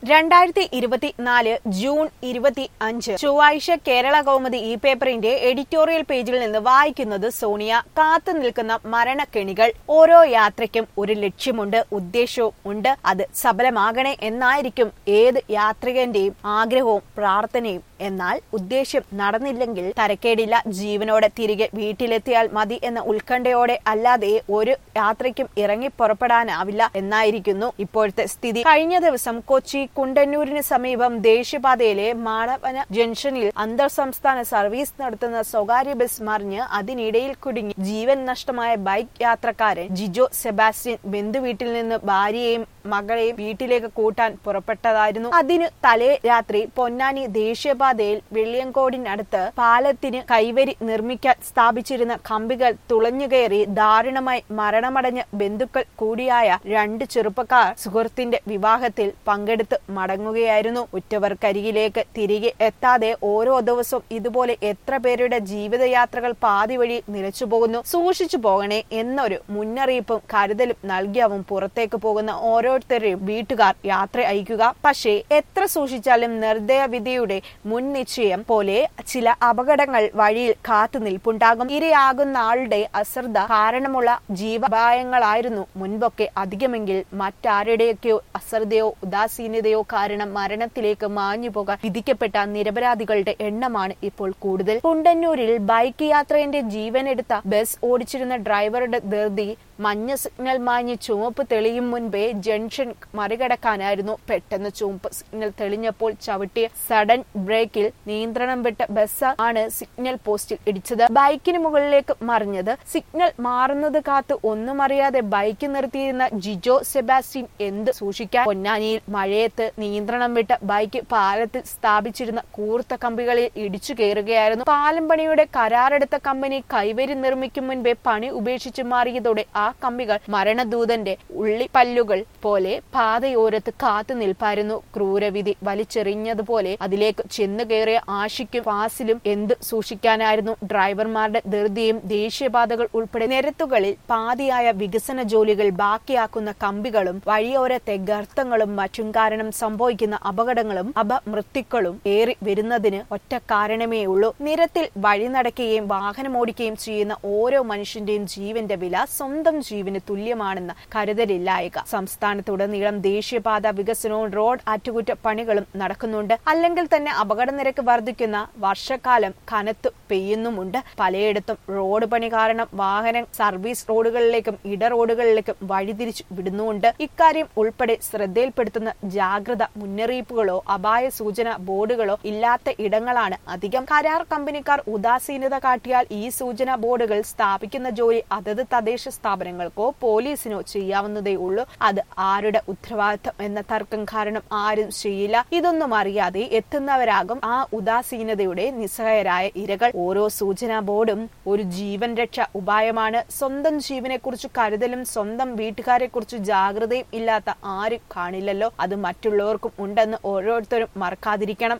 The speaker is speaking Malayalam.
രണ്ടായിരത്തി ഇരുപത്തിനാല് ജൂൺ ഇരുപത്തി അഞ്ച് ചൊവ്വാഴ്ച കേരള കൗമുദി ഈ പേപ്പറിന്റെ എഡിറ്റോറിയൽ പേജിൽ നിന്ന് വായിക്കുന്നത് സോണിയ കാത്തു നിൽക്കുന്ന മരണക്കെണികൾ ഓരോ യാത്രയ്ക്കും ഒരു ലക്ഷ്യമുണ്ട് ഉദ്ദേശവും ഉണ്ട് അത് സഫലമാകണേ എന്നായിരിക്കും ഏത് യാത്രികന്റെയും ആഗ്രഹവും പ്രാർത്ഥനയും എന്നാൽ ഉദ്ദേശ്യം നടന്നില്ലെങ്കിൽ തരക്കേടില്ല ജീവനോടെ തിരികെ വീട്ടിലെത്തിയാൽ മതി എന്ന ഉത്കണ്ഠയോടെ അല്ലാതെ ഒരു യാത്രയ്ക്കും ഇറങ്ങി പുറപ്പെടാനാവില്ല എന്നായിരിക്കുന്നു ഇപ്പോഴത്തെ സ്ഥിതി കഴിഞ്ഞ ദിവസം കൊച്ചി കുണ്ടന്നൂരിന് സമീപം ദേശീയപാതയിലെ മാടവന ജംഗ്ഷനിൽ അന്തർ സംസ്ഥാന സർവീസ് നടത്തുന്ന സ്വകാര്യ ബസ് മറിഞ്ഞ് അതിനിടയിൽ കുടുങ്ങി ജീവൻ നഷ്ടമായ ബൈക്ക് യാത്രക്കാരൻ ജിജോ സെബാസ്റ്റ്യൻ ബന്ധുവീട്ടിൽ നിന്ന് ഭാര്യയെയും മകളെയും വീട്ടിലേക്ക് കൂട്ടാൻ പുറപ്പെട്ടതായിരുന്നു അതിന് തലേ രാത്രി പൊന്നാനി ദേശീയപാതയിൽ വെള്ളിയങ്കോടിനടുത്ത് പാലത്തിന് കൈവരി നിർമ്മിക്കാൻ സ്ഥാപിച്ചിരുന്ന കമ്പികൾ തുളഞ്ഞുകയറി ദാരുണമായി മരണമടഞ്ഞ ബന്ധുക്കൾ കൂടിയായ രണ്ട് ചെറുപ്പക്കാർ സുഹൃത്തിന്റെ വിവാഹത്തിൽ പങ്കെടുത്ത് മടങ്ങുകയായിരുന്നു ഉറ്റവർക്കരികിലേക്ക് തിരികെ എത്താതെ ഓരോ ദിവസവും ഇതുപോലെ എത്ര പേരുടെ ജീവിതയാത്രകൾ പാതി വഴി നിലച്ചുപോകുന്നു സൂക്ഷിച്ചു പോകണേ എന്നൊരു മുന്നറിയിപ്പും കരുതലും നൽകിയാവും പുറത്തേക്ക് പോകുന്ന ഓരോരുത്തരെയും വീട്ടുകാർ യാത്ര അയക്കുക പക്ഷേ എത്ര സൂക്ഷിച്ചാലും നിർദ്ദയവിധിയുടെ മുൻ നിശ്ചയം പോലെ ചില അപകടങ്ങൾ വഴിയിൽ കാത്തു നിൽപ്പുണ്ടാകും ഇരയാകുന്ന ആളുടെ അശ്രദ്ധ കാരണമുള്ള ജീവഭായങ്ങളായിരുന്നു മുൻപൊക്കെ അധികമെങ്കിൽ മറ്റാരുടെയൊക്കെയോ അശ്രദ്ധയോ ഉദാസീനതയോ കാരണം മരണത്തിലേക്ക് മാഞ്ഞു പോകാൻ വിധിക്കപ്പെട്ട നിരപരാധികളുടെ എണ്ണമാണ് ഇപ്പോൾ കൂടുതൽ കുണ്ടന്നൂരിൽ ബൈക്ക് യാത്രയുടെ ജീവനെടുത്ത ബസ് ഓടിച്ചിരുന്ന ഡ്രൈവറുടെ ധൃതി മഞ്ഞ സിഗ്നൽ മാഞ്ഞ് ചുവപ്പ് തെളിയും മുൻപേ ജംഗ്ഷൻ മറികടക്കാനായിരുന്നു പെട്ടെന്ന് ചുവപ്പ് സിഗ്നൽ തെളിഞ്ഞപ്പോൾ ചവിട്ടിയ സഡൻ ബ്രേക്കിൽ നിയന്ത്രണം വിട്ട ബസ് ആണ് സിഗ്നൽ പോസ്റ്റിൽ ഇടിച്ചത് ബൈക്കിന് മുകളിലേക്ക് മറിഞ്ഞത് സിഗ്നൽ മാറുന്നത് കാത്ത് ഒന്നും അറിയാതെ ബൈക്ക് നിർത്തിയിരുന്ന ജിജോ സെബാസ്റ്റ്യൻ എന്ത് സൂക്ഷിക്കാൻ പൊന്നാനിയിൽ മഴയത്ത് നിയന്ത്രണം വിട്ട ബൈക്ക് പാലത്തിൽ സ്ഥാപിച്ചിരുന്ന കൂർത്ത കമ്പികളിൽ ഇടിച്ചു കയറുകയായിരുന്നു പാലം പണിയുടെ കരാറെടുത്ത കമ്പനി കൈവരി നിർമ്മിക്കും മുൻപേ പണി ഉപേക്ഷിച്ചു മാറിയതോടെ ആ കമ്പികൾ മരണദൂതന്റെ ഉള്ളിപ്പല്ലുകൾ പോലെ പാതയോരത്ത് കാത്തു നിൽപ്പായിരുന്നു ക്രൂരവിധി വലിച്ചെറിഞ്ഞതുപോലെ അതിലേക്ക് ചെന്നു കയറിയ ആശിക്കും ഫാസിലും എന്ത് സൂക്ഷിക്കാനായിരുന്നു ഡ്രൈവർമാരുടെ ധൃതിയും ദേശീയപാതകൾ ഉൾപ്പെടെ നിരത്തുകളിൽ പാതിയായ വികസന ജോലികൾ ബാക്കിയാക്കുന്ന കമ്പികളും വഴിയോരത്തെ ഗർത്തങ്ങളും മറ്റും കാരണം സംഭവിക്കുന്ന അപകടങ്ങളും അപമൃത്യുക്കളും ഏറി വരുന്നതിന് ഒറ്റ കാരണമേ ഉള്ളൂ നിരത്തിൽ വഴി നടക്കുകയും വാഹനമോടിക്കുകയും ചെയ്യുന്ന ഓരോ മനുഷ്യന്റെയും ജീവന്റെ വില സ്വന്തം ജീവന് തുല്യമാണെന്ന കരുതലില്ലായക സംസ്ഥാനത്തുടനീളം ദേശീയപാത വികസനവും റോഡ് അറ്റകുറ്റപ്പണികളും നടക്കുന്നുണ്ട് അല്ലെങ്കിൽ തന്നെ അപകട നിരക്ക് വർദ്ധിക്കുന്ന വർഷക്കാലം കനത്തു പെയ്യുന്നുമുണ്ട് പലയിടത്തും റോഡ് പണി കാരണം വാഹനം സർവീസ് റോഡുകളിലേക്കും ഇട റോഡുകളിലേക്കും വഴിതിരിച്ചു വിടുന്നുമുണ്ട് ഇക്കാര്യം ഉൾപ്പെടെ ശ്രദ്ധയിൽപ്പെടുത്തുന്ന ജാഗ്രത മുന്നറിയിപ്പുകളോ അപായ സൂചന ബോർഡുകളോ ഇല്ലാത്ത ഇടങ്ങളാണ് അധികം കരാർ കമ്പനിക്കാർ ഉദാസീനത കാട്ടിയാൽ ഈ സൂചനാ ബോർഡുകൾ സ്ഥാപിക്കുന്ന ജോലി അതത് തദ്ദേശ സ്ഥാപനങ്ങൾക്കോ പോലീസിനോ ചെയ്യാവുന്നതേ ഉള്ളൂ അത് ആരുടെ ഉത്തരവാദിത്തം എന്ന തർക്കം കാരണം ആരും ചെയ്യില്ല ഇതൊന്നും അറിയാതെ എത്തുന്നവരാകും ആ ഉദാസീനതയുടെ നിസ്സഹായരായ ഇരകൾ ഓരോ സൂചനാ ബോർഡും ഒരു ജീവൻ രക്ഷ ഉപായമാണ് സ്വന്തം ജീവനെ കുറിച്ച് കരുതലും സ്വന്തം വീട്ടുകാരെ കുറിച്ച് ജാഗ്രതയും ഇല്ലാത്ത ആരും കാണില്ലല്ലോ അത് മറ്റുള്ളവർക്കും ഉണ്ടെന്ന് ഓരോരുത്തരും മറക്കാതിരിക്കണം